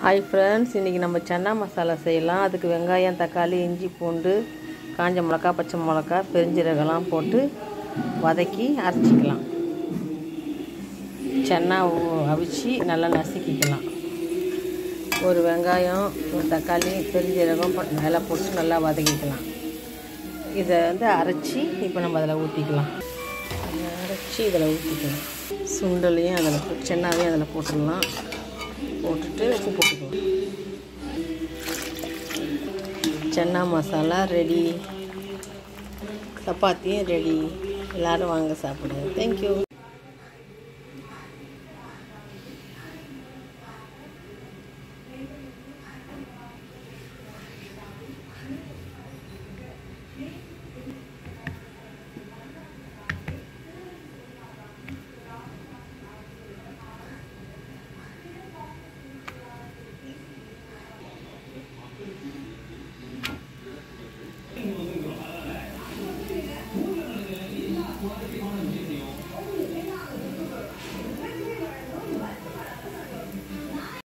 hi friends இன்றைக்கி நம்ம சன்னா மசாலா செய்யலாம் அதுக்கு வெங்காயம் தக்காளி இஞ்சி பூண்டு காஞ்ச மிளகா பச்சை மிளகா பெருஞ்சீரகம்லாம் போட்டு வதக்கி அரைச்சிக்கலாம் சன்னா ஊ- அவிச்சு நல்லா நசுக்கிக்கலாம் ஒரு வெங்காயம் ஒரு தக்காளி பெருஞ்சீரகம் ப- எல்லாம் போட்டு நல்லா வதக்கிக்கலாம் இதை வந்து அரைச்சி இப்போ நம்ம அதில் ஊற்றிக்கலாம் அதை அரைச்சி இதில் ஊற்றிக்கலாம் சுண்டலையும் அதில் போ- சென்னாவையும் அதில் போட்டுடலாம் போட்டுட்டு உப்பு போட்டுக்கலாம் சன்னா மசாலா ரெடி சப்பாத்தியும் ரெடி எல்லோரும் வாங்க சாப்பிடுங்க தேங்க்யூ